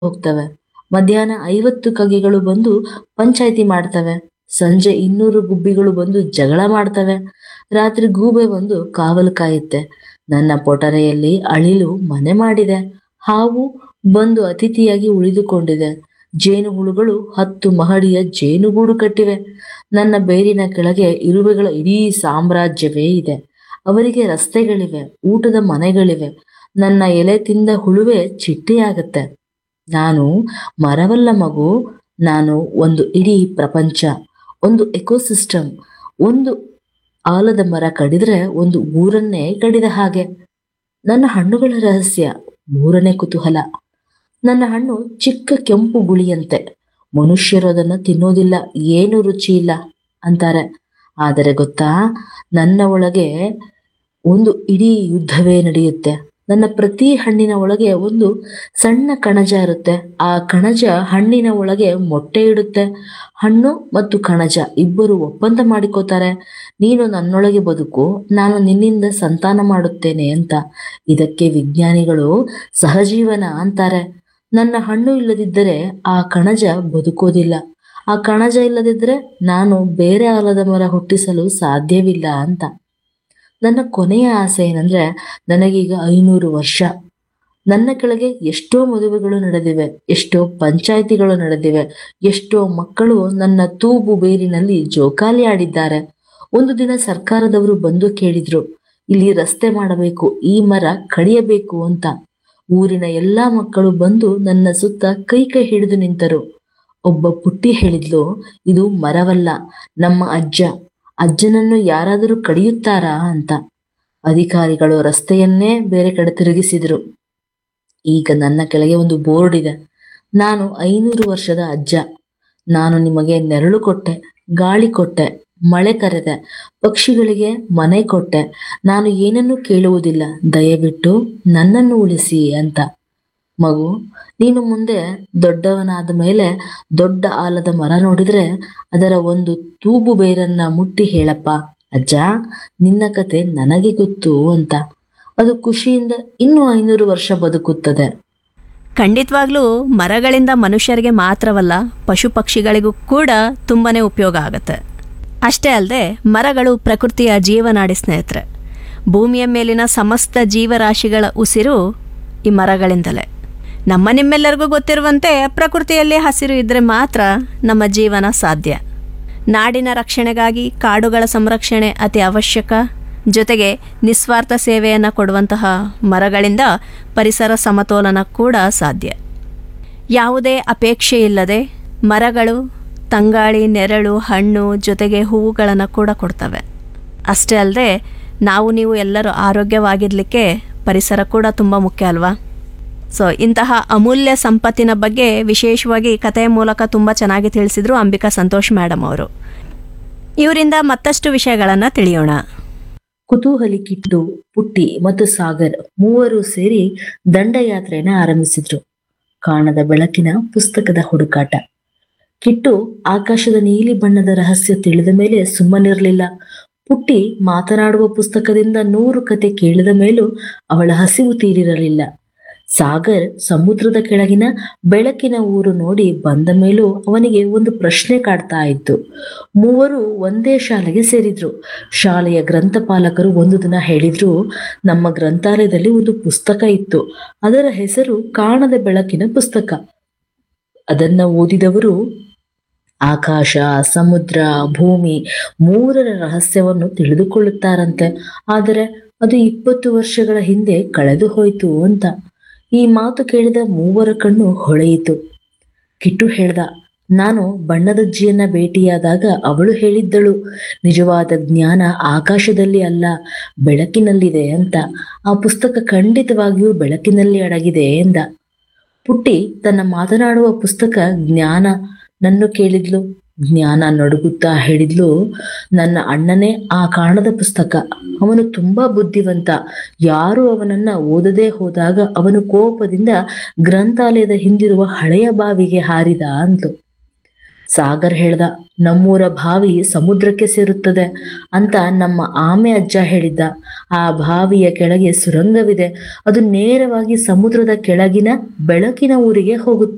ಹೋಗ್ತವೆ ಮಧ್ಯಾಹ್ನ ಐವತ್ತು ಕಗೆಗಳು ಬಂದು ಪಂಚಾಯಿತಿ ಮಾಡ್ತವೆ ಸಂಜೆ ಇನ್ನೂರು ಗುಬ್ಬಿಗಳು ಬಂದು ಜಗಳ ಮಾಡ್ತವೆ ರಾತ್ರಿ ಗೂಬೆ ಬಂದು ಕಾವಲು ಕಾಯುತ್ತೆ ನನ್ನ ಪೊಟರೆಯಲ್ಲಿ ಅಳಿಲು ಮನೆ ಮಾಡಿದೆ ಹಾವು ಬಂದು ಅತಿಥಿಯಾಗಿ ಉಳಿದುಕೊಂಡಿದೆ ಜೇನುಹುಳುಗಳು ಹತ್ತು ಮಹಡಿಯ ಜೇನುಗೂಡು ಕಟ್ಟಿವೆ ನನ್ನ ಬೇರಿನ ಕೆಳಗೆ ಇರುವೆಗಳ ಇಡೀ ಸಾಮ್ರಾಜ್ಯವೇ ಇದೆ ಅವರಿಗೆ ರಸ್ತೆಗಳಿವೆ ಊಟದ ಮನೆಗಳಿವೆ ನನ್ನ ಎಲೆ ತಿಂದ ಹುಳುವೆ ಚಿಟ್ಟೆಯಾಗತ್ತೆ ನಾನು ಮರವಲ್ಲ ಮಗು ನಾನು ಒಂದು ಇಡೀ ಪ್ರಪಂಚ ಒಂದು ಎಕೋಸಿಸ್ಟಮ್ ಒಂದು ಆಲದ ಮರ ಕಡಿದ್ರೆ ಒಂದು ಊರನ್ನೇ ಕಡಿದ ಹಾಗೆ ನನ್ನ ಹಣ್ಣುಗಳ ರಹಸ್ಯ ಮೂರನೇ ಕುತೂಹಲ ನನ್ನ ಹಣ್ಣು ಚಿಕ್ಕ ಕೆಂಪು ಗುಳಿಯಂತೆ ಮನುಷ್ಯರು ಅದನ್ನು ತಿನ್ನೋದಿಲ್ಲ ಏನು ರುಚಿ ಇಲ್ಲ ಅಂತಾರೆ ಆದರೆ ಗೊತ್ತಾ ನನ್ನ ಒಳಗೆ ಒಂದು ಇಡೀ ಯುದ್ಧವೇ ನಡೆಯುತ್ತೆ ನನ್ನ ಪ್ರತಿ ಹಣ್ಣಿನ ಒಳಗೆ ಒಂದು ಸಣ್ಣ ಕಣಜ ಇರುತ್ತೆ ಆ ಕಣಜ ಹಣ್ಣಿನ ಒಳಗೆ ಮೊಟ್ಟೆ ಇಡುತ್ತೆ ಹಣ್ಣು ಮತ್ತು ಕಣಜ ಇಬ್ಬರು ಒಪ್ಪಂದ ಮಾಡಿಕೋತಾರೆ ನೀನು ನನ್ನೊಳಗೆ ಬದುಕು ನಾನು ನಿನ್ನಿಂದ ಸಂತಾನ ಮಾಡುತ್ತೇನೆ ಅಂತ ಇದಕ್ಕೆ ವಿಜ್ಞಾನಿಗಳು ಸಹಜೀವನ ಅಂತಾರೆ ನನ್ನ ಹಣ್ಣು ಇಲ್ಲದಿದ್ದರೆ ಆ ಕಣಜ ಬದುಕೋದಿಲ್ಲ ಆ ಕಣಜ ಇಲ್ಲದಿದ್ದರೆ ನಾನು ಬೇರೆ ಆಲದ ಮರ ಹುಟ್ಟಿಸಲು ಸಾಧ್ಯವಿಲ್ಲ ಅಂತ ನನ್ನ ಕೊನೆಯ ಆಸೆ ಏನಂದ್ರೆ ನನಗೀಗ ಐನೂರು ವರ್ಷ ನನ್ನ ಕೆಳಗೆ ಎಷ್ಟೋ ಮದುವೆಗಳು ನಡೆದಿವೆ ಎಷ್ಟೋ ಪಂಚಾಯಿತಿಗಳು ನಡೆದಿವೆ ಎಷ್ಟೋ ಮಕ್ಕಳು ನನ್ನ ತೂಬು ಬೇರಿನಲ್ಲಿ ಜೋಕಾಲಿ ಆಡಿದ್ದಾರೆ ಒಂದು ದಿನ ಸರ್ಕಾರದವರು ಬಂದು ಕೇಳಿದ್ರು ಇಲ್ಲಿ ರಸ್ತೆ ಮಾಡಬೇಕು ಈ ಮರ ಕಡಿಯಬೇಕು ಅಂತ ಊರಿನ ಎಲ್ಲಾ ಮಕ್ಕಳು ಬಂದು ನನ್ನ ಸುತ್ತ ಕೈ ಕೈ ಹಿಡಿದು ನಿಂತರು ಒಬ್ಬ ಪುಟ್ಟಿ ಹೇಳಿದ್ಲು ಇದು ಮರವಲ್ಲ ನಮ್ಮ ಅಜ್ಜ ಅಜ್ಜನನ್ನು ಯಾರಾದರೂ ಕಡಿಯುತ್ತಾರಾ ಅಂತ ಅಧಿಕಾರಿಗಳು ರಸ್ತೆಯನ್ನೇ ಬೇರೆ ಕಡೆ ತಿರುಗಿಸಿದ್ರು ಈಗ ನನ್ನ ಕೆಳಗೆ ಒಂದು ಬೋರ್ಡ್ ಇದೆ ನಾನು ಐನೂರು ವರ್ಷದ ಅಜ್ಜ ನಾನು ನಿಮಗೆ ನೆರಳು ಕೊಟ್ಟೆ ಗಾಳಿ ಕೊಟ್ಟೆ ಮಳೆ ಕರೆದೆ ಪಕ್ಷಿಗಳಿಗೆ ಮನೆ ಕೊಟ್ಟೆ ನಾನು ಏನನ್ನೂ ಕೇಳುವುದಿಲ್ಲ ದಯವಿಟ್ಟು ನನ್ನನ್ನು ಉಳಿಸಿ ಅಂತ ಮಗು ನೀನು ಮುಂದೆ ದೊಡ್ಡವನಾದ ಮೇಲೆ ದೊಡ್ಡ ಆಲದ ಮರ ನೋಡಿದ್ರೆ ಅದರ ಒಂದು ತೂಬು ಬೇರನ್ನ ಮುಟ್ಟಿ ಹೇಳಪ್ಪ ಅಜ್ಜ ನಿನ್ನ ಕತೆ ನನಗೆ ಗೊತ್ತು ಅಂತ ಅದು ಖುಷಿಯಿಂದ ಇನ್ನೂ ಐನೂರು ವರ್ಷ ಬದುಕುತ್ತದೆ ಖಂಡಿತವಾಗ್ಲೂ ಮರಗಳಿಂದ ಮನುಷ್ಯರಿಗೆ ಮಾತ್ರವಲ್ಲ ಪಶು ಪಕ್ಷಿಗಳಿಗೂ ಕೂಡ ತುಂಬಾನೇ ಉಪಯೋಗ ಆಗುತ್ತೆ ಅಷ್ಟೇ ಅಲ್ಲದೆ ಮರಗಳು ಪ್ರಕೃತಿಯ ಜೀವನಾಡಿ ಸ್ನೇಹಿತರೆ ಭೂಮಿಯ ಮೇಲಿನ ಸಮಸ್ತ ಜೀವರಾಶಿಗಳ ಉಸಿರು ಈ ಮರಗಳಿಂದಲೇ ನಮ್ಮ ನಿಮ್ಮೆಲ್ಲರಿಗೂ ಗೊತ್ತಿರುವಂತೆ ಪ್ರಕೃತಿಯಲ್ಲಿ ಹಸಿರು ಇದ್ದರೆ ಮಾತ್ರ ನಮ್ಮ ಜೀವನ ಸಾಧ್ಯ ನಾಡಿನ ರಕ್ಷಣೆಗಾಗಿ ಕಾಡುಗಳ ಸಂರಕ್ಷಣೆ ಅತಿ ಅವಶ್ಯಕ ಜೊತೆಗೆ ನಿಸ್ವಾರ್ಥ ಸೇವೆಯನ್ನು ಕೊಡುವಂತಹ ಮರಗಳಿಂದ ಪರಿಸರ ಸಮತೋಲನ ಕೂಡ ಸಾಧ್ಯ ಯಾವುದೇ ಅಪೇಕ್ಷೆ ಇಲ್ಲದೆ ಮರಗಳು ತಂಗಾಳಿ ನೆರಳು ಹಣ್ಣು ಜೊತೆಗೆ ಹೂವುಗಳನ್ನು ಕೂಡ ಕೊಡ್ತವೆ ಅಷ್ಟೇ ಅಲ್ಲದೆ ನಾವು ನೀವು ಎಲ್ಲರೂ ಆರೋಗ್ಯವಾಗಿರಲಿಕ್ಕೆ ಪರಿಸರ ಕೂಡ ತುಂಬ ಮುಖ್ಯ ಅಲ್ವಾ ಸೊ ಇಂತಹ ಅಮೂಲ್ಯ ಸಂಪತ್ತಿನ ಬಗ್ಗೆ ವಿಶೇಷವಾಗಿ ಕಥೆಯ ಮೂಲಕ ತುಂಬ ಚೆನ್ನಾಗಿ ತಿಳಿಸಿದ್ರು ಅಂಬಿಕಾ ಸಂತೋಷ್ ಮೇಡಮ್ ಅವರು ಇವರಿಂದ ಮತ್ತಷ್ಟು ವಿಷಯಗಳನ್ನು ತಿಳಿಯೋಣ ಕುತೂಹಲಿ ಕಿಟ್ಟು ಪುಟ್ಟಿ ಮತ್ತು ಸಾಗರ್ ಮೂವರು ಸೇರಿ ದಂಡಯಾತ್ರೆಯನ್ನ ಆರಂಭಿಸಿದ್ರು ಕಾಣದ ಬೆಳಕಿನ ಪುಸ್ತಕದ ಹುಡುಕಾಟ ಕಿಟ್ಟು ಆಕಾಶದ ನೀಲಿ ಬಣ್ಣದ ರಹಸ್ಯ ತಿಳಿದ ಮೇಲೆ ಸುಮ್ಮನಿರಲಿಲ್ಲ ಪುಟ್ಟಿ ಮಾತನಾಡುವ ಪುಸ್ತಕದಿಂದ ನೂರು ಕತೆ ಕೇಳಿದ ಮೇಲೂ ಅವಳ ಹಸಿವು ತೀರಿರಲಿಲ್ಲ ಸಾಗರ್ ಸಮುದ್ರದ ಕೆಳಗಿನ ಬೆಳಕಿನ ಊರು ನೋಡಿ ಬಂದ ಮೇಲೂ ಅವನಿಗೆ ಒಂದು ಪ್ರಶ್ನೆ ಕಾಡ್ತಾ ಇತ್ತು ಮೂವರು ಒಂದೇ ಶಾಲೆಗೆ ಸೇರಿದ್ರು ಶಾಲೆಯ ಗ್ರಂಥಪಾಲಕರು ಒಂದು ದಿನ ಹೇಳಿದ್ರು ನಮ್ಮ ಗ್ರಂಥಾಲಯದಲ್ಲಿ ಒಂದು ಪುಸ್ತಕ ಇತ್ತು ಅದರ ಹೆಸರು ಕಾಣದ ಬೆಳಕಿನ ಪುಸ್ತಕ ಅದನ್ನ ಓದಿದವರು ಆಕಾಶ ಸಮುದ್ರ ಭೂಮಿ ಮೂರರ ರಹಸ್ಯವನ್ನು ತಿಳಿದುಕೊಳ್ಳುತ್ತಾರಂತೆ ಆದರೆ ಅದು ಇಪ್ಪತ್ತು ವರ್ಷಗಳ ಹಿಂದೆ ಕಳೆದು ಹೋಯಿತು ಅಂತ ಈ ಮಾತು ಕೇಳಿದ ಮೂವರ ಕಣ್ಣು ಹೊಳೆಯಿತು ಕಿಟ್ಟು ಹೇಳ್ದ ನಾನು ಬಣ್ಣದಜ್ಜಿಯನ್ನ ಭೇಟಿಯಾದಾಗ ಅವಳು ಹೇಳಿದ್ದಳು ನಿಜವಾದ ಜ್ಞಾನ ಆಕಾಶದಲ್ಲಿ ಅಲ್ಲ ಬೆಳಕಿನಲ್ಲಿದೆ ಅಂತ ಆ ಪುಸ್ತಕ ಖಂಡಿತವಾಗಿಯೂ ಬೆಳಕಿನಲ್ಲಿ ಅಡಗಿದೆ ಎಂದ ಪುಟ್ಟಿ ತನ್ನ ಮಾತನಾಡುವ ಪುಸ್ತಕ ಜ್ಞಾನ ನನ್ನು ಕೇಳಿದ್ಲು ಜ್ಞಾನ ನಡುಗುತ್ತಾ ಹೇಳಿದ್ಲು ನನ್ನ ಅಣ್ಣನೇ ಆ ಕಾಣದ ಪುಸ್ತಕ ಅವನು ತುಂಬಾ ಬುದ್ಧಿವಂತ ಯಾರು ಅವನನ್ನ ಓದದೇ ಹೋದಾಗ ಅವನು ಕೋಪದಿಂದ ಗ್ರಂಥಾಲಯದ ಹಿಂದಿರುವ ಹಳೆಯ ಬಾವಿಗೆ ಹಾರಿದ ಅಂದ್ಲು ಸಾಗರ್ ಹೇಳ್ದ ನಮ್ಮೂರ ಬಾವಿ ಸಮುದ್ರಕ್ಕೆ ಸೇರುತ್ತದೆ ಅಂತ ನಮ್ಮ ಆಮೆ ಅಜ್ಜ ಹೇಳಿದ್ದ ಆ ಬಾವಿಯ ಕೆಳಗೆ ಸುರಂಗವಿದೆ ಅದು ನೇರವಾಗಿ ಸಮುದ್ರದ ಕೆಳಗಿನ ಬೆಳಕಿನ ಊರಿಗೆ ಹೋಗುತ್ತೆ